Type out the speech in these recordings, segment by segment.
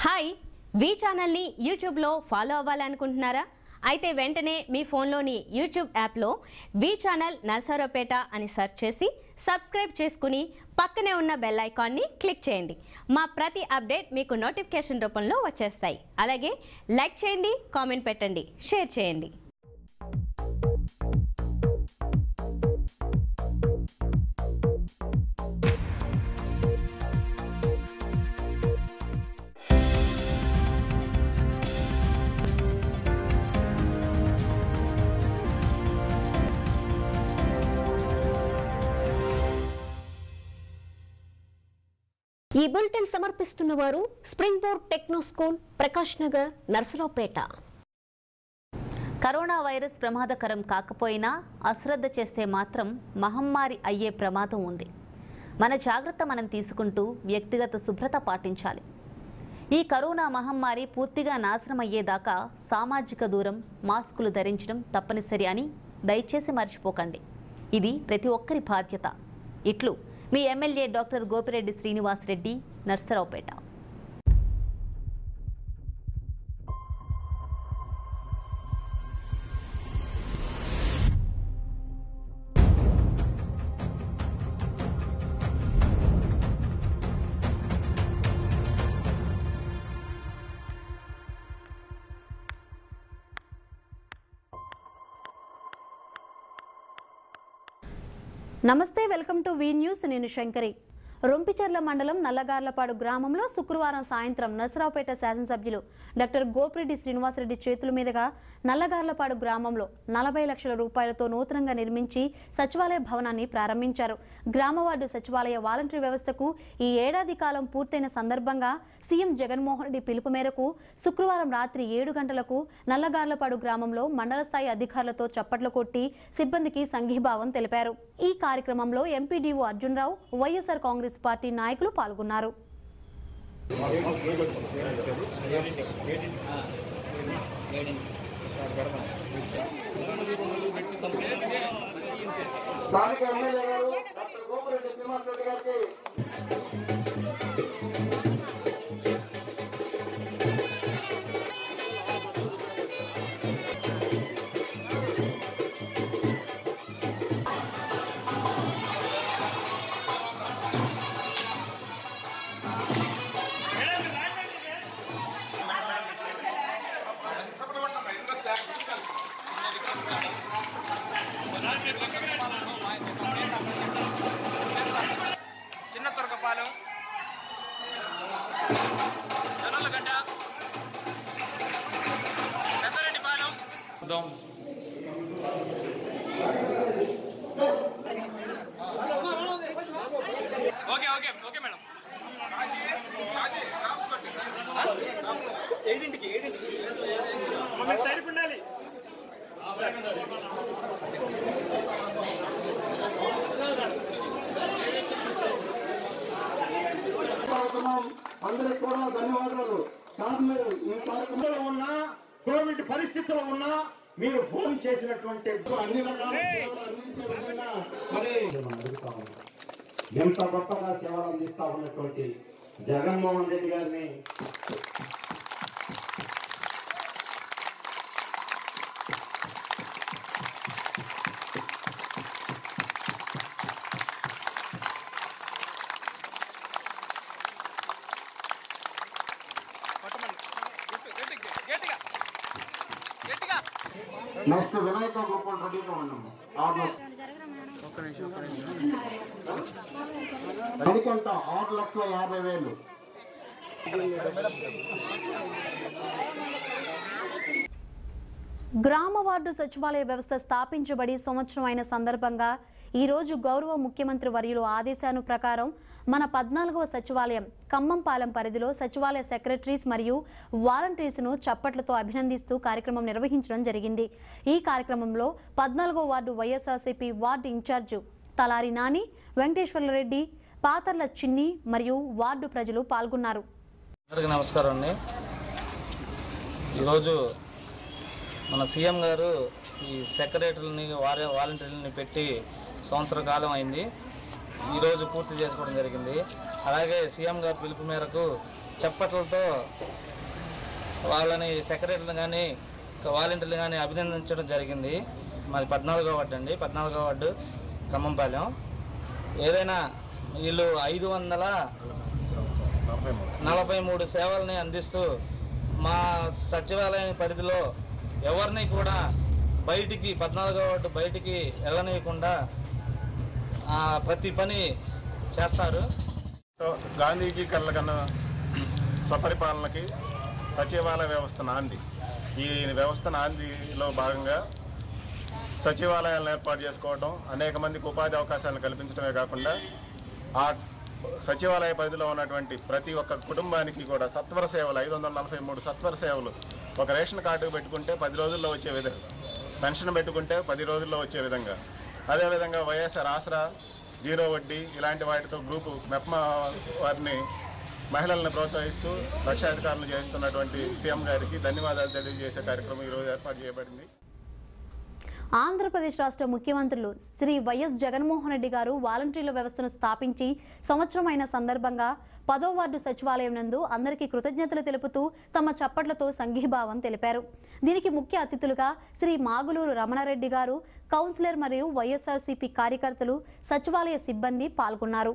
hi వి ఛానల్ని యూట్యూబ్లో follow అవ్వాలనుకుంటున్నారా అయితే వెంటనే మీ ఫోన్లోని యూట్యూబ్ యాప్లో వి ఛానల్ నర్సరావుపేట అని సెర్చ్ చేసి సబ్స్క్రైబ్ చేసుకుని పక్కనే ఉన్న బెల్ ఐకాన్ని క్లిక్ చేయండి మా ప్రతి అప్డేట్ మీకు నోటిఫికేషన్ రూపంలో వచ్చేస్తాయి అలాగే లైక్ చేయండి కామెంట్ పెట్టండి షేర్ చేయండి ఈ బులెటిన్ సమర్పిస్తున్న వారు spring board techno school Prakash Nagar Narasaraopet corona virus ప్రమాదకరం కాకపోయినా అశ్రద్ధ చేస్తే మాత్రం మహమ్మారి అయ్యే ప్రమాదం ఉంది మన జాగ్రత్త మనం తీసుకుంటూ వ్యక్తిగత శుభ్రత పాటించాలి ఈ కరోనా మహమ్మారి పూర్తిగా నాశనం అయ్యేదాకా సామాజిక దూరం మాస్కులు ధరించడం తప్పనిసరి అని దయచేసి మర్చిపోకండి ఇది ప్రతి ఒక్కరి బాధ్యత ఇట్లు మీ ఎమ్మెల్యే డాక్టర్ గోపిరెడ్డి శ్రీనివాసరెడ్డి నర్సరావుపేట నమస్తే వెల్కమ్ టు వి న్యూస్ నేను శంకరి రొంపిచర్ల మండలం నల్లగార్లపాడు గ్రామంలో శుక్రవారం సాయంత్రం నరసరావుపేట శాసనసభ్యులు డాక్టర్ గోపిరెడ్డి శ్రీనివాసరెడ్డి చేతుల మీదుగా నల్లగార్లపాడు గ్రామంలో నలభై లక్షల రూపాయలతో నూతనంగా నిర్మించి సచివాలయ భవనాన్ని ప్రారంభించారు గ్రామ వార్డు సచివాలయ వాలంటరీ వ్యవస్థకు ఈ ఏడాది కాలం పూర్తయిన సందర్భంగా సీఎం జగన్మోహన్ రెడ్డి పిలుపు మేరకు శుక్రవారం రాత్రి ఏడు గంటలకు నల్లగార్లపాడు గ్రామంలో మండల స్థాయి అధికారులతో చప్పట్లు కొట్టి సిబ్బందికి సంఘీభావం తెలిపారు ఈ కార్యక్రమంలో MPDO Arjunrao YSR Congress party నాయకులు పాల్గొన్నారు స్థానిక ఎమ్మెల్యే గారు డాక్టర్ గోపిరెడ్డి శ్రీనివాస్ రెడ్డి గారికి చిన్న తొరకపాలెం జొన్నలగడ్డ పెద్దరెడ్డిపాలెం దోమ్ ఓకే ఓకే ఓకే మేడం ఏడింటికి ఏడింటికి సైడ్కి ఉండాలి అవుతున్నాం అందరికి కూడా ధన్యవాదాలు సార్ మీరు ఈ కార్యక్రమంలో ఉన్నా కోవిడ్ పరిస్థితుల్లో ఉన్నా మీరు ఫోన్ చేసినటువంటి అన్ని రకాల సేవలు అందించే విధంగా మరి ఎంత గొప్పగా సేవలు అందిస్తా ఉన్నటువంటి జగన్మోహన్ రెడ్డి గారిని పట్టమండి గట్టిగా గట్టిగా గట్టిగా నెక్స్ట్ వినాయక గోపాల్ రెడీగా ఉన్నాము ఆరు ఒక్క నిమిషం ఒక్క నిమిషం పడికంట ఆరు లక్షల యాభై వేలు గ్రామ వార్డు సచివాలయ వ్యవస్థ స్థాపించబడి సంవత్సరం అయిన సందర్భంగా ఈ రోజు గౌరవ ముఖ్యమంత్రి వర్యులు ఆదేశాను ప్రకారం మన పద్నాలుగవ సచివాలయం ఖమ్మంపాలెం పరిధిలో సచివాలయ సెక్రటరీస్ మరియు వాలంటీర్స్ను చప్పట్లతో అభినందిస్తూ కార్యక్రమం నిర్వహించడం జరిగింది ఈ కార్యక్రమంలో పద్నాలుగో ward YSRCP ward in charge Talari Nani Venkateswarlureddy Patharla Chinni మరియు వార్డు ప్రజలు పాల్గొన్నారు అందరికీ నమస్కారం అండి ఈరోజు మన సీఎం గారు ఈ సెక్రటరీని వారే వాలంటీర్లని పెట్టి సంవత్సర కాలం అయింది ఈరోజు పూర్తి చేసుకోవడం జరిగింది అలాగే సీఎం గారి పిలుపు మేరకు చప్పట్లతో వాళ్ళని సెక్రటరీలు కానీ వాలంటీర్లు కానీ అభినందించడం జరిగింది మాది పద్నాలుగో వార్డు అండి పద్నాలుగో వార్డు ఖమ్మంపాలెం ఏదైనా వీళ్ళు ఐదు వందల నలభై మూడు సేవల్ని అందిస్తూ మా సచివాలయం పరిధిలో ఎవరిని కూడా బయటికి పద్నాలుగో వార్డు బయటికి వెళ్ళనీయకుండా ఆ, ప్రతి పని చేస్తారు గాంధీజీ కళ్ళకన్న స్వపరిపాలనకి సచివాలయ వ్యవస్థ నాంది ఈ వ్యవస్థ నాందిలో భాగంగా సచివాలయాలను ఏర్పాటు చేసుకోవడం అనేక మందికి ఉపాధి అవకాశాలను కల్పించడమే కాకుండా ఆ సచివాలయ పరిధిలో ఉన్నటువంటి ప్రతి ఒక్క కుటుంబానికి కూడా సత్వర సేవలు ఐదు వందల నలభై మూడు సత్వర సేవలు ఒక రేషన్ కార్డు పెట్టుకుంటే పది రోజుల్లో వచ్చే విధంగా పెన్షన్ పెట్టుకుంటే పది రోజుల్లో వచ్చే విధంగా అదేవిధంగా వైఎస్ఆర్ ఆసరా జీరో వడ్డీ ఇలాంటి వాటితో గ్రూపు మెప్మా వారిని మహిళలను ప్రోత్సహిస్తూ లక్షాధికారులు చేస్తున్నటువంటి సీఎం గారికి ధన్యవాదాలు తెలియజేసే కార్యక్రమం ఈరోజు ఏర్పాటు చేయబడింది ఆంధ్రప్రదేశ్ రాష్ట్ర ముఖ్యమంత్రులు శ్రీ వైఎస్ జగన్మోహన్ రెడ్డి గారు వాలంటీర్ల వ్యవస్థను స్థాపించి సంవత్సరమైన సందర్భంగా పదో వార్డు సచివాలయం నందు అందరికీ కృతజ్ఞతలు తెలుపుతూ తమ చప్పట్లతో సంఘీభావం తెలిపారు దీనికి ముఖ్య అతిథులుగా శ్రీ మాగులూరు రమణారెడ్డి గారు కౌన్సిలర్ మరియు వైఎస్ఆర్సీపీ కార్యకర్తలు సచివాలయ సిబ్బంది పాల్గొన్నారు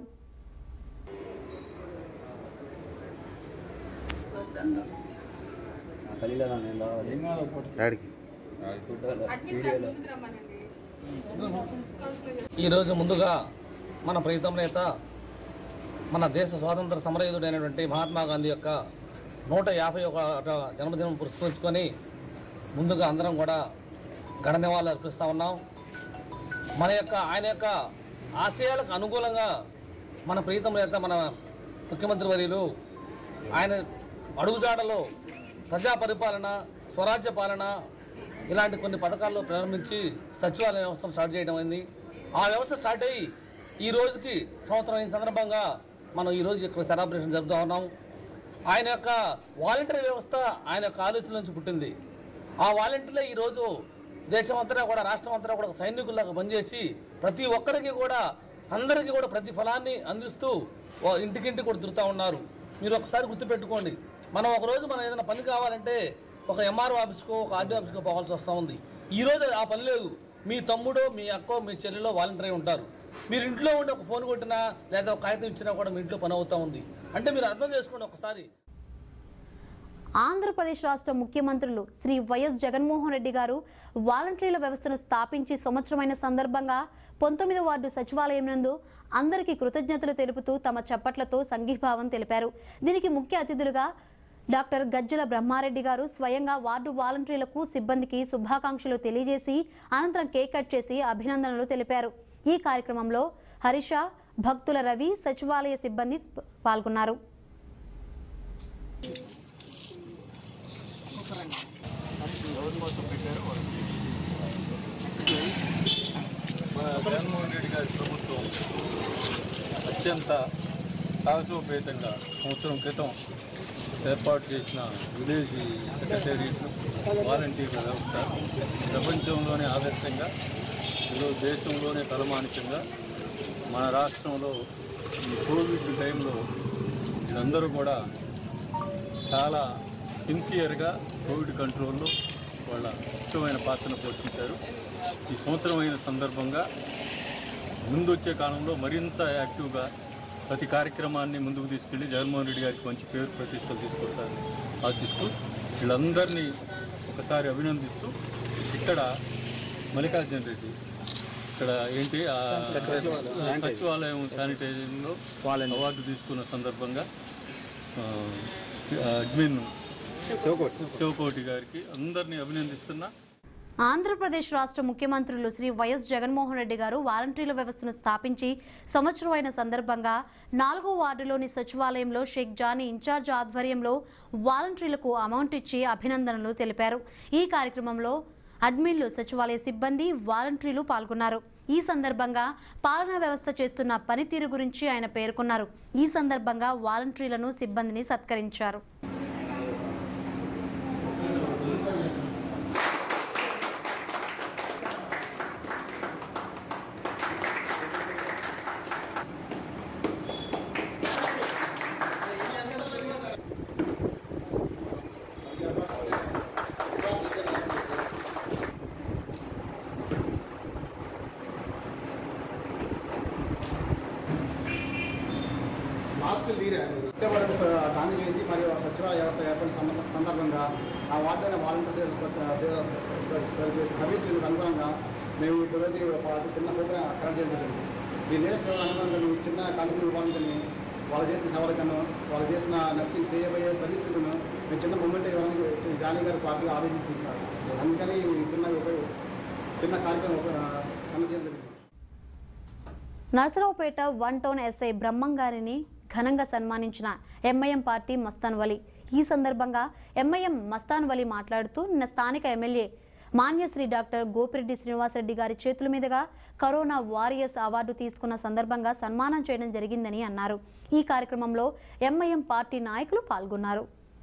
ఈరోజు ముందుగా మన ప్రీతం నేత మన దేశ స్వాతంత్ర సమరయుధుడైనటువంటి మహాత్మా గాంధీ యొక్క నూట యాభై ఒక జన్మదినం పురస్కరించుకొని ముందుగా అందరం కూడా ఘన నివాళులు అర్పిస్తూ ఉన్నాం మన యొక్క ఆయన యొక్క ఆశయాలకు అనుకూలంగా మన ప్రీతం నేత మన ముఖ్యమంత్రి వర్యులు ఆయన అడుగుజాడలో ప్రజా పరిపాలన స్వరాజ్య పాలన ఇలాంటి కొన్ని పథకాల్లో ప్రారంభించి సచివాలయ వ్యవస్థను స్టార్ట్ చేయడం అయింది ఆ వ్యవస్థ స్టార్ట్ అయ్యి ఈ రోజుకి సంవత్సరం అయిన సందర్భంగా మనం ఈ రోజు ఇక్కడ సెలబ్రేషన్ జరుపుతూ ఉన్నాం ఆయన యొక్క వాలంటరీ వ్యవస్థ ఆయన యొక్క ఆలోచన నుంచి పుట్టింది ఆ వాలంటీర్లే ఈరోజు దేశమంతటా కూడా రాష్ట్రం అంతటా కూడా ఒక సైనికుల్లాగా పనిచేసి ప్రతి ఒక్కరికి కూడా అందరికీ కూడా ప్రతి ఫలాన్ని అందిస్తూ వా- ఇంటికింటి కూడా తిరుగుతూ ఉన్నారు మీరు ఒకసారి గుర్తుపెట్టుకోండి మనం ఒక రోజు మనం ఏదైనా పని కావాలంటే ఒక ఎంఆర్ఓ ఆఫీస్కో ఒక ఆర్డీ ఆఫీస్కో పోవాల్సి వస్తూ ఉంది ఈ రోజు ఆ పని లేదు మీ తమ్ముడో మీ అక్కో మీ చెల్లెలో వాలంటీర్ ఉంటారు మీరు ఇంట్లో ఉండి ఒక ఫోన్ కొట్టినా లేదా ఒక కాగితం ఇచ్చినా కూడా మీ ఇంట్లో పని అవుతా ఉంది అంటే మీరు అర్థం చేసుకోండి ఒకసారి ఆంధ్రప్రదేశ్ రాష్ట్ర ముఖ్యమంత్రులు శ్రీ వైఎస్ జగన్మోహన్ రెడ్డి గారు వాలంటీర్ల వ్యవస్థను స్థాపించి సంవత్సరమైన సందర్భంగా పంతొమ్మిదో వార్డు సచివాలయం నందు అందరికీ కృతజ్ఞతలు తెలుపుతూ తమ చప్పట్లతో సంఘీభావం తెలిపారు దీనికి ముఖ్య అతిథులుగా డాక్టర్ గజ్జల బ్రహ్మారెడ్డి గారు స్వయంగా వార్డు వాలంటీర్లకు సిబ్బందికి శుభాకాంక్షలు తెలియజేసి అనంతరం కేక్ కట్ చేసి అభినందనలు తెలిపారు ఈ కార్యక్రమంలో హరిష భక్తుల రవి సచివాలయ సిబ్బంది పాల్గొన్నారు మన జగన్మోహన్ రెడ్డి గారి ప్రభుత్వం అత్యంత సాహసోపేతంగా సంవత్సరం క్రితం ఏర్పాటు చేసిన విలేజ్ సెక్రటేరియట్ వాలంటీర్ల వ్యవస్థ ప్రపంచంలోనే ఆదర్శంగా ఈరోజు దేశంలోనే తలమానికంగా మన రాష్ట్రంలో ఈ కోవిడ్ టైంలో వీళ్ళందరూ కూడా చాలా సిన్సియర్గా కోవిడ్ కంట్రోల్లో వాళ్ళ ముఖ్యమైన పాత్రను పోషించారు ఈ సంవత్సరం అయిన సందర్భంగా ముందు వచ్చే కాలంలో మరింత యాక్టివ్గా ప్రతి కార్యక్రమాన్ని ముందుకు తీసుకెళ్లి జగన్మోహన్ రెడ్డి గారికి మంచి పేరు ప్రతిష్టలు తీసుకొస్తారని ఆశిస్తూ వీళ్ళందరినీ ఒకసారి అభినందిస్తూ ఇక్కడ మల్లికార్జున రెడ్డి ఇక్కడ ఏంటి ఆ సచివాలయం శానిటైజింగ్లో అవార్డు తీసుకున్న సందర్భంగా ఆ, అడ్మిన్ శివకోటి గారికి అందరినీ అభినందిస్తున్నా ఆంధ్రప్రదేశ్ రాష్ట్ర ముఖ్యమంత్రులు శ్రీ వైఎస్ జగన్మోహన్ రెడ్డి గారు వాలంటీర్ల వ్యవస్థను స్థాపించి సంవత్సరం అయిన సందర్భంగా నాలుగో వార్డులోని సచివాలయంలో షేక్ జానీ ఇన్ఛార్జ్ ఆధ్వర్యంలో వాలంటీర్లకు అమౌంట్ ఇచ్చి అభినందనలు తెలిపారు ఈ కార్యక్రమంలో అడ్మిన్లు సచివాలయ సిబ్బంది వాలంటీర్లు పాల్గొన్నారు ఈ సందర్భంగా పాలనా వ్యవస్థ చేస్తున్న పనితీరు గురించి ఆయన పేర్కొన్నారు ఈ సందర్భంగా వాలంటీర్లను సిబ్బందిని సత్కరించారు సచివాలయ వ్యవస్థ ఏర్పడిన సంద- సందర్భంగా ఆ వార్డులోని వాలంటీర్ సర్వీసులకు అనుగుణంగా మేము ఇటువంటి ఒక చిన్న ప్రోగ్రామ్ కరెక్ట్ చేయడం జరిగింది ఈ దేశ అనుగుణంగా ఈ చిన్న కంపెనీ ఇవ్వాలని వాళ్ళు చేసిన సవరకను వాళ్ళు చేసిన నెక్స్ట్ చేయబోయే సర్వీసులను మేము చిన్న మూమెంట్ ఇవ్వడానికి జానీ గారు పార్టీలో ఆలోచించారు అందుకని ఈ చిన్న ఉపయోగ చిన్న కార్యక్రమం కనెక్ట్ చేయడం జరిగింది Narasaraopet one town SI Brahmam గారిని ఘనంగా సన్మానించిన ఎంఐఎం పార్టీ మస్తాన్ వలి ఈ సందర్భంగా ఎంఐఎం మస్తాన్ వలి మాట్లాడుతూ నిన్న స్థానిక ఎమ్మెల్యే మాన్యశ్రీ డాక్టర్ గోపిరెడ్డి శ్రీనివాసరెడ్డి గారి చేతుల మీదుగా కరోనా వారియర్స్ అవార్డు తీసుకున్న సందర్భంగా సన్మానం చేయడం జరిగిందని అన్నారు ఈ కార్యక్రమంలో ఎంఐఎం పార్టీ నాయకులు పాల్గొన్నారు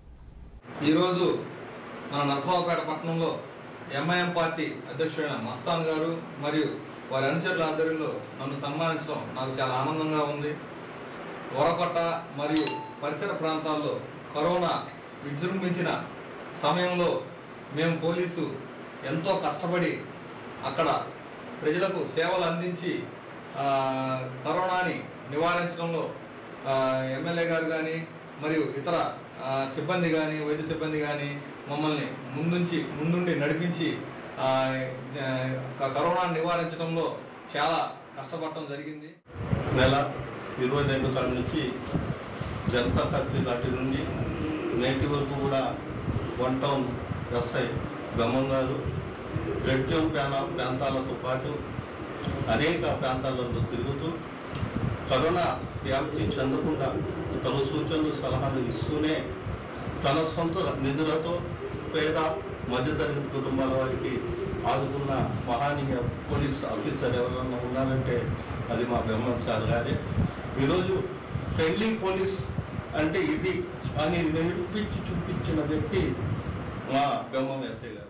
ఈరోజు మన నరసరావుపేట పట్టణంలో ఎంఐఎం పార్టీ అధ్యక్షుడైన మస్తాన్ గారు మరియు వారి అనుచరుల ఆధ్వర్యంలో నన్ను సన్మానించడం నాకు చాలా ఆనందంగా ఉంది వరకొట్ట మరియు పరిసర ప్రాంతాల్లో కరోనా విజృంభించిన సమయంలో మేము పోలీసు ఎంతో కష్టపడి అక్కడ ప్రజలకు సేవలు అందించి ఆ, కరోనాని నివారించడంలో ఆ, ఎమ్మెల్యే గారు కానీ మరియు ఇతర ఆ, సిబ్బంది కానీ వైద్య సిబ్బంది కానీ మమ్మల్ని ముందుంచి ముందుండి నడిపించి ఆ, ఆ, కరోనాను నివారించడంలో చాలా కష్టపడటం జరిగింది నెల ఇరవై రెండు కాల నుంచి జనతా కర్ఫ్యూ నాటి నుండి నేటి వరకు కూడా వన్ టౌన్ ఎస్ఐ బ్రహ్మం గారు రెడ్ జోన్ ప్రాంత ప్రాంతాలతో పాటు అనేక ప్రాంతాలలో తిరుగుతూ కరోనా వ్యాప్తి చెందకుండా తన సూచనలు సలహాలు ఇస్తూనే తన సొంత నిధులతో పేద మధ్యతరగతి కుటుంబాల వారికి ఆదుకున్న మహానీయ పోలీస్ ఆఫీసర్ ఎవరన్నా ఉన్నారంటే అది మా బ్రహ్మం సార్ గారే ఈరోజు ఫ్రెండ్లీ పోలీస్ అంటే ఇది అని నిరూపించి చూపించిన వ్యక్తి మా బ్రహ్మం ఎస్ఐ గారు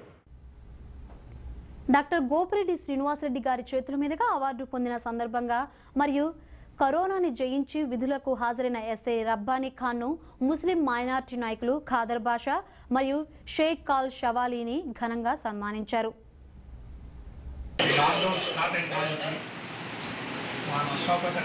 డాక్టర్ గోపిరెడ్డి శ్రీనివాసరెడ్డి గారి చేతుల మీదుగా అవార్డు పొందిన సందర్భంగా మరియు కరోనాని జయించి విధులకు హాజరైన ఎస్ఐ రబ్బానీ ఖాన్ను ముస్లిం మైనార్టీ నాయకులు ఖాదర్ బాషా మరియు షేక్ కాల్ షవాలీని ఘనంగా సన్మానించారు లాక్డౌన్ స్టార్ట్ అయిన కాడ నుంచి మా నర్సాపేట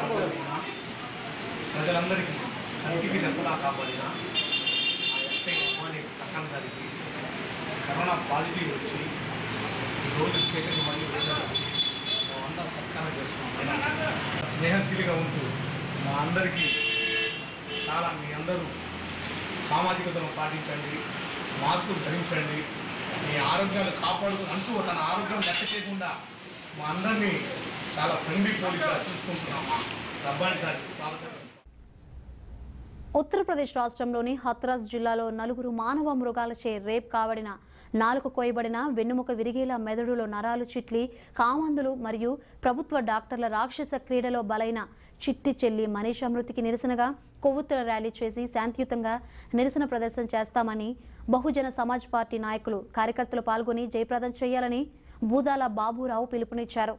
ప్రజలందరికీ కంటికి రెప్పలా కాపాడిన ఆ ఎస్ఐ అమ్మాని పక్కన గారికి కరోనా పాజిటివ్ వచ్చి ఈ రోజు స్టేషన్ మళ్ళీ వెళ్ళడం మేమంతా సత్కారం చేస్తున్నాం స్నేహశీలిగా ఉంటూ మా అందరికీ చాలా మీ అందరూ సామాజికతను పాటించండి మాస్కులు ధరించండి మీ ఆరోగ్యాలు కాపాడు అంటూ తన ఆరోగ్యం లెక్క చేయకుండా మా అందరినీ చాలా ఫ్రెండ్లీ పోలీసుగా చూసుకుంటున్నాం రబ్బాని సార్ స్వాగతం ఉత్తరప్రదేశ్ రాష్ట్రంలోని హత్రాస్ జిల్లాలో నలుగురు మానవ మృగాలచే రేప్ కావడిన నాలుక కోయబడిన వెన్నుముక విరిగేలా మెదడులో నరాలు చిట్లి కామందులు మరియు ప్రభుత్వ డాక్టర్ల రాక్షస క్రీడలో బలైన చిట్టి చెల్లి మనీషా మృతికి నిరసనగా కొవ్వొత్తుల ర్యాలీ చేసి శాంతియుతంగా నిరసన ప్రదర్శన చేస్తామని బహుజన సమాజ్ పార్టీ నాయకులు కార్యకర్తలు పాల్గొని జయప్రదం చేయాలని బూదాల బాబురావు పిలుపునిచ్చారు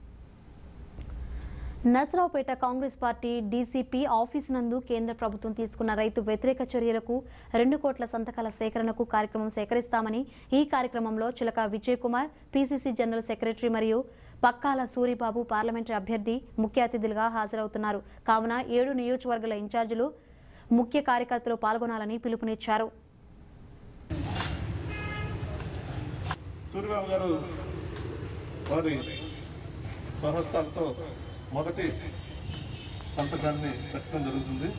Narasaraopet Congress party DCP office నందు కేంద్ర ప్రభుత్వం తీసుకున్న రైతు వ్యతిరేక చర్యలకు రెండు కోట్ల సంతకాల సేకరణకు కార్యక్రమం సేకరిస్తామని ఈ కార్యక్రమంలో Chilaka Vijay Kumar PCC general secretary మరియు పక్కాల సూరిబాబు పార్లమెంటరీ అభ్యర్థి ముఖ్య అతిథులుగా హాజరవుతున్నారు కావున ఏడు నియోజకవర్గాల ఇన్ఛార్జీలు ముఖ్య కార్యకర్తలు పాల్గొనాలని పిలుపునిచ్చారు సూర్యబాబు గారు వారి స్వహస్తాలతో మొదటి సంతకాన్ని పెట్టడం జరుగుతుంది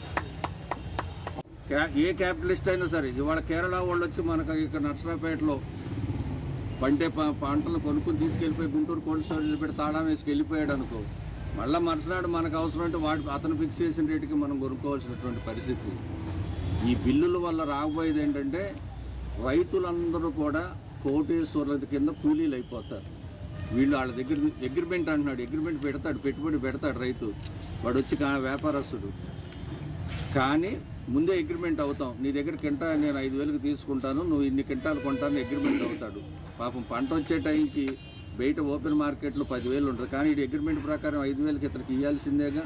క్యా- ఏ క్యాపిటలిస్ట్ అయినా సరే ఇవాళ కేరళ వాళ్ళు వచ్చి మనకు ఇక్కడ నర్సరాపేటలో పంటే ప- పంటలు కొనుక్కొని తీసుకెళ్ళిపోయి గుంటూరు కోల్డ్ స్టోరేజ్ పెట్టి తాళం వేసుకు వెళ్ళిపోయాడు అనుకో మళ్ళీ మరుసనాడు మనకు అవసరం అంటే వాటి అతను ఫిక్స్ చేసిన రేటుకి మనం కొనుక్కోవాల్సినటువంటి పరిస్థితి ఈ బిల్లుల వల్ల రాబోయేది ఏంటంటే రైతులందరూ కూడా కోటేశ్వరుల కింద కూలీలు అయిపోతారు వీళ్ళు వాళ్ళ దగ్గర అగ్రిమెంట్ అంటున్నాడు అగ్రిమెంట్ పెడతాడు పెట్టుబడి పెడతాడు రైతు వాడు వచ్చి కా- వ్యాపారస్తుడు కానీ ముందే అగ్రిమెంట్ అవుతాం నీ దగ్గర కింటా నేను ఐదు వేలకు తీసుకుంటాను నువ్వు ఇన్ని కింటాలు కొంటాను అగ్రిమెంట్ అవుతాడు పాపం పంట వచ్చే టైంకి బయట ఓపెన్ మార్కెట్లో పదివేలు ఉంటుంది కానీ ఈ అగ్రిమెంట్ ప్రకారం ఐదు వేలకి ఇతనికి ఇవ్వాల్సిందేగా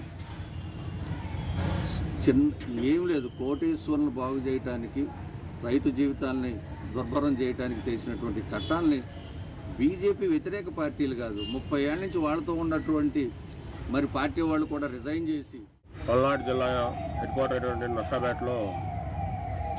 చిన్న ఏం లేదు కోటేశ్వరులను బాగు చేయటానికి రైతు జీవితాలని దుర్భరం చేయడానికి చేసినటువంటి చట్టాలని బీజేపీ వ్యతిరేక పార్టీలు కాదు ముప్పై ఏళ్ళ నుంచి వాళ్ళతో ఉన్నటువంటి మరి పార్టీ వాళ్ళు కూడా రిజైన్ చేసి పల్నాడు జిల్లా హెడ్ క్వార్టర్ అయినటువంటి నర్సాపేటలో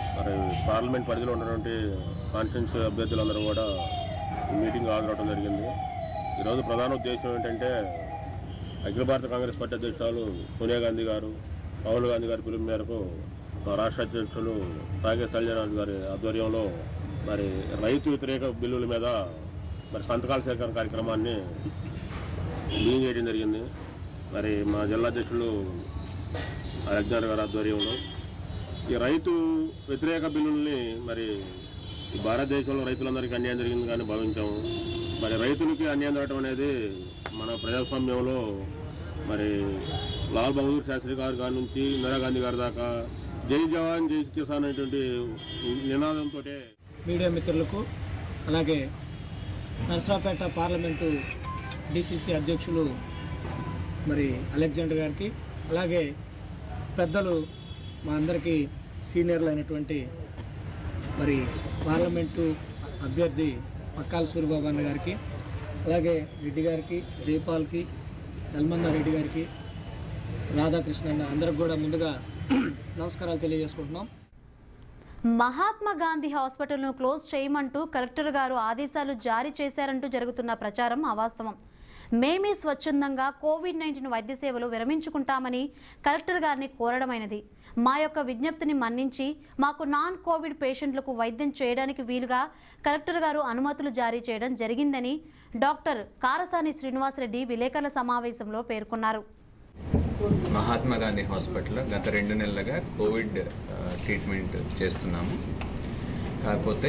మరి పార్లమెంట్ పరిధిలో ఉన్నటువంటి కాన్స్టిట్యున్సీ అభ్యర్థులందరూ కూడా ఈ మీటింగ్ హాజరవడం జరిగింది ఈరోజు ప్రధాన ఉద్దేశం ఏంటంటే అఖిల భారత కాంగ్రెస్ పార్టీ అధ్యక్షురాలు సోనియా గాంధీ గారు రాహుల్ గాంధీ గారి పిలుపు మేరకు మా రాష్ట్ర అధ్యక్షులు సాగే కళ్యాణ్ గారి ఆధ్వర్యంలో మరి రైతు వ్యతిరేక బిల్లుల మీద మరి సంతకాల సేకరణ కార్యక్రమాన్ని బిగిన్ చేయడం జరిగింది మరి మా జిల్లా అధ్యక్షులు అలెగ్జాండర్ గారి ఆధ్వర్యంలో ఈ రైతు వ్యతిరేక బిల్లుల్ని మరి ఈ భారతదేశంలో రైతులందరికీ అన్యాయం జరిగింది కానీ భావించాము మరి రైతులకి అన్యాయం జరగడం అనేది మన ప్రజాస్వామ్యంలో మరి లాల్ బహదూర్ శాస్త్రి గారి గారి నుంచి ఇందిరాగాంధీ గారి దాకా జై జవాన్ జై కిసాన్ అనేటువంటి నినాదంతో మీడియా మిత్రులకు అలాగే నరసరావుపేట పార్లమెంటు డిసిసి అధ్యక్షులు మరి అలెగ్జాండర్ గారికి అలాగే పెద్దలు మా అందరికీ సీనియర్లు అయినటువంటి మరి పార్లమెంటు అభ్యర్థి పక్కాల సూర్యబాబు అన్న గారికి అలాగే రెడ్డి గారికి జైపాల్కి నల్మంద రెడ్డి గారికి రాధాకృష్ణ అన్న అందరికి కూడా ముందుగా నమస్కారాలు తెలియజేసుకుంటున్నాం మహాత్మా గాంధీ హాస్పిటల్ను క్లోజ్ చేయమంటూ కలెక్టర్ గారు ఆదేశాలు జారీ చేశారంటూ జరుగుతున్న ప్రచారం అవాస్తవం మేమే స్వచ్ఛందంగా కోవిడ్ నైన్టీన్ వైద్య సేవలు విరమించుకుంటామని కలెక్టర్ గారిని కోరడమైనది మా యొక్క విజ్ఞప్తిని మన్నించి మాకు నాన్ కోవిడ్ పేషెంట్లకు వైద్యం చేయడానికి వీలుగా కలెక్టర్ గారు అనుమతులు జారీ చేయడం జరిగిందని డాక్టర్ కారసాని శ్రీనివాసరెడ్డి విలేకరుల సమావేశంలో పేర్కొన్నారు మహాత్మా గాంధీ హాస్పిటల్లో గత రెండు నెలలుగా కోవిడ్ ఆ, ట్రీట్మెంట్ చేస్తున్నాము కాకపోతే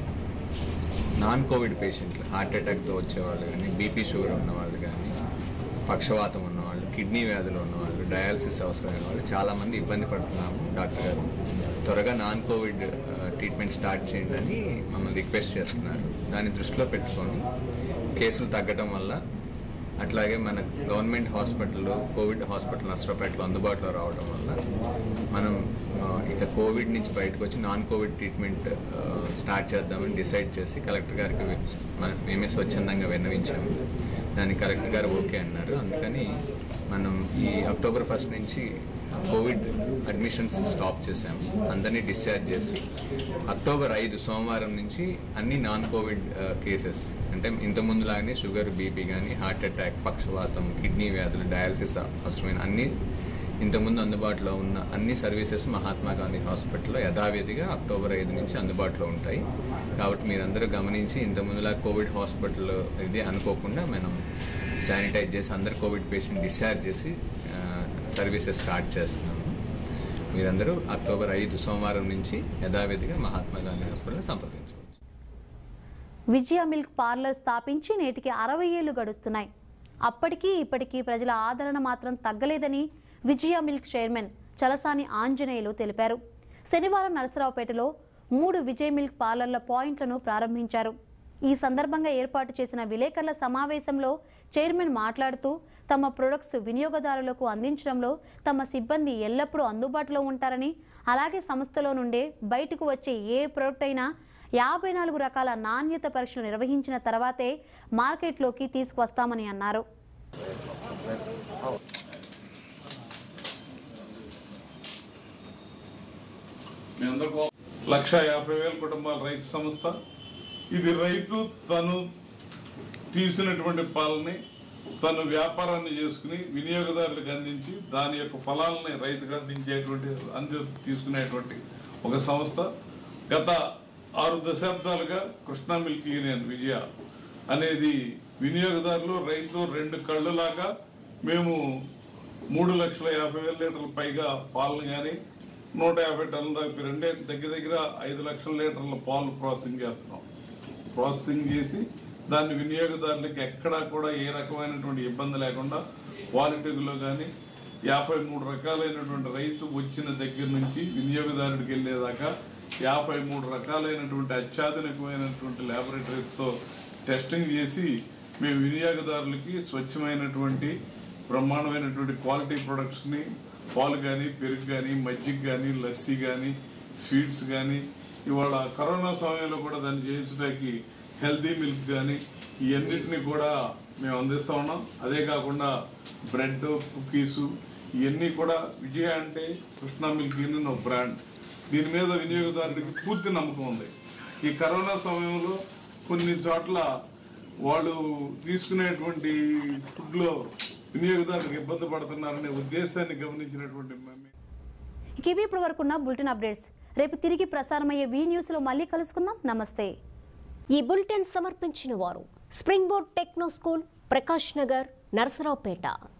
నాన్ కోవిడ్ పేషెంట్లు హార్ట్ అటాక్తో వచ్చేవాళ్ళు కానీ బీపీ షుగర్ ఉన్నవాళ్ళు కానీ పక్షవాతం ఉన్నవాళ్ళు కిడ్నీ వ్యాధులు ఉన్నవాళ్ళు డయాలసిస్ అవసరమైన వాళ్ళు చాలామంది ఇబ్బంది పడుతున్నాము డాక్టర్ గారు త్వరగా నాన్ కోవిడ్ ఆ, ట్రీట్మెంట్ స్టార్ట్ చేయండి అని మమ్మల్ని రిక్వెస్ట్ చేస్తున్నారు దాన్ని దృష్టిలో పెట్టుకొని కేసులు తగ్గడం వల్ల అట్లాగే మన గవర్నమెంట్ హాస్పిటల్లో కోవిడ్ హాస్పిటల్ నష్టపేటలో అందుబాటులో రావడం వల్ల మనం ఆ, ఇక కోవిడ్ నుంచి బయటకు వచ్చి నాన్ కోవిడ్ ట్రీట్మెంట్ ఆ, స్టార్ట్ చేద్దామని డిసైడ్ చేసి కలెక్టర్ గారికి మన మేమే స్వచ్ఛందంగా విన్నవించాము దానికి కలెక్టర్ గారు ఓకే అన్నారు అందుకని మనం ఈ అక్టోబర్ ఫస్ట్ నుంచి కోవిడ్ అడ్మిషన్స్ స్టాప్ చేశాము అందరినీ డిశ్చార్జ్ చేసి అక్టోబర్ ఐదు సోమవారం నుంచి అన్ని నాన్ కోవిడ్ కేసెస్ అంటే ఇంత ముందులాగానే షుగర్ బీపీ కానీ హార్ట్ అటాక్ పక్షవాతం కిడ్నీ వ్యాధులు డయాలసిస్ అవసరమైన అన్ని ఇంతకుముందు అందుబాటులో ఉన్న అన్ని సర్వీసెస్ మహాత్మా గాంధీ హాస్పిటల్లో యథావిధిగా అక్టోబర్ ఐదు నుంచి అందుబాటులో ఉంటాయి కాబట్టి మీరందరూ గమనించి ఇంతకుముందులా కోవిడ్ హాస్పిటల్ ఇది అనుకోకుండా మనం శానిటైజ్ చేసి అందరు కోవిడ్ పేషెంట్ డిశ్చార్జ్ చేసి సర్వీసెస్ స్టార్ట్ చేస్తున్నాము మీరందరూ అక్టోబర్ ఐదు సోమవారం నుంచి యథావిధిగా మహాత్మా గాంధీ హాస్పిటల్ సంప్రదించవచ్చు విజయ మిల్క్ పార్లర్ స్థాపించి నేటికి అరవై ఏళ్లు గడుస్తున్నాయి అప్పటికీ ఇప్పటికీ ప్రజల ఆదరణ మాత్రం తగ్గలేదని విజయ మిల్క్ చైర్మన్ చలసాని ఆంజనేయులు తెలిపారు శనివారం నరసరావుపేటలో మూడు విజయ్ మిల్క్ పార్లర్ల పాయింట్లను ప్రారంభించారు ఈ సందర్భంగా ఏర్పాటు చేసిన విలేకరుల సమావేశంలో చైర్మన్ మాట్లాడుతూ తమ ప్రొడక్ట్స్ వినియోగదారులకు అందించడంలో తమ సిబ్బంది ఎల్లప్పుడూ అందుబాటులో ఉంటారని అలాగే సంస్థలో నుండే బయటకు వచ్చే ఏ ప్రొడక్ట్ అయినా యాభై నాలుగు రకాల నాణ్యత పరీక్షలు నిర్వహించిన తర్వాతే మార్కెట్లోకి తీసుకువస్తామని అన్నారు మీ అందరికీ లక్ష యాభై వేల కుటుంబాల రైతు సంస్థ ఇది రైతు తను తీసినటువంటి పాలని తను వ్యాపారాన్ని చేసుకుని వినియోగదారులకు అందించి దాని యొక్క ఫలాలని రైతుకు అందించేటువంటి అంది తీసుకునేటువంటి ఒక సంస్థ గత ఆరు దశాబ్దాలుగా కృష్ణా మిల్క్ యూనియన్ విజయ అనేది వినియోగదారులు రైతు రెండు కళ్ళులాగా మేము మూడు లక్షల యాభై వేల లీటర్ల పైగా పాలను కానీ నూట యాభై టన్నుల దాకా రెండే దగ్గర దగ్గర ఐదు లక్షల లీటర్ల పాలు ప్రాసెసింగ్ చేస్తున్నాం ప్రాసెసింగ్ చేసి దాన్ని వినియోగదారులకు ఎక్కడా కూడా ఏ రకమైనటువంటి ఇబ్బంది లేకుండా క్వాలిటీలో కానీ యాభై మూడు రకాలైనటువంటి రైతు వచ్చిన దగ్గర నుంచి వినియోగదారుడికి వెళ్ళేదాకా యాభై మూడు రకాలైనటువంటి అత్యాధునికమైనటువంటి ల్యాబొరేటరీస్తో టెస్టింగ్ చేసి మేము వినియోగదారులకి స్వచ్ఛమైనటువంటి బ్రహ్మాండమైనటువంటి క్వాలిటీ ప్రొడక్ట్స్ని పాలు కానీ పెరుగు కానీ మజ్జిగ కానీ లస్సీ కానీ స్వీట్స్ కానీ ఇవాళ కరోనా సమయంలో కూడా దాన్ని చేయించడానికి హెల్తీ మిల్క్ కానీ ఇవన్నిటిని కూడా మేము అందిస్తూ ఉన్నాం అదే కాకుండా బ్రెడ్ కుకీసు ఇవన్నీ కూడా విజయ అంటే కృష్ణా మిల్క్ యూనియన్ ఒక బ్రాండ్ దీని మీద వినియోగదారుడికి పూర్తి నమ్మకం ఉంది ఈ కరోనా సమయంలో కొన్ని చోట్ల వాళ్ళు తీసుకునేటువంటి ఫుడ్లో వినియోగదారులకు ఇబ్బంది పడుతున్నారనే ఉద్దేశాన్ని గమనించినటువంటి మేము ఇక ఇవి ఇప్పటి వరకు ఉన్న బులెటిన్ అప్డేట్స్ రేపు తిరిగి ప్రసారమయ్యే వీ న్యూస్లో మళ్ళీ కలుసుకుందాం నమస్తే ఈ బులెటిన్ సమర్పించిన వారు spring board techno school Prakash Nagar Narasaraopet